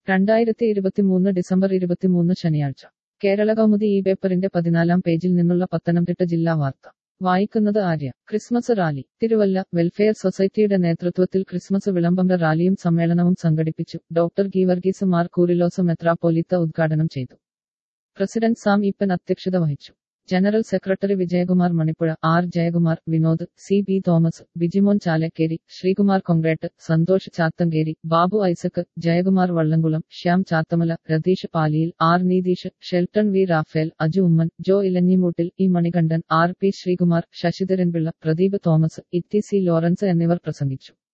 രണ്ടായിരത്തി ഇരുപത്തിമൂന്ന് ഡിസംബർ ഇരുപത്തിമൂന്ന് ശനിയാഴ്ച കേരള കൗമുദി ഈ പേപ്പറിന്റെ പതിനാലാം പേജിൽ നിന്നുള്ള പത്തനംതിട്ട ജില്ലാ വാർത്ത വായിക്കുന്നത് Arya Christmas rally Thiruvalla welfare സൊസൈറ്റിയുടെ നേതൃത്വത്തിൽ ക്രിസ്മസ് വിളംബര റാലിയും സമ്മേളനവും സംഘടിപ്പിച്ചു ഡോക്ടർ ഗീവർഗീസ് മാർ കൂറിലോസ് മെത്രാപ്പൊലീത്ത ഉദ്ഘാടനം ചെയ്തു പ്രസിഡന്റ് സാം ഈപ്പൻ അധ്യക്ഷത വഹിച്ചു general secretary Vijayakumar Manipuzha R Jayakumar Vinod C B Thomas Bijimon Chalakkeri Sreekumar കൊങ്ക്രേട്ട് Santhosh Chathankeri Babu Isaac Jayakumar Vallamkulam Shyam Chathamala Ratheesh Paliyil R Neethish Shelton V Raphael Aju Oommen Jo Elanjimoottil E Manikandan R P Sreekumar Sasidharan Pillai Pradeep Thomas ഇറ്റി C Lawrence എന്നിവർ പ്രസംഗിച്ചു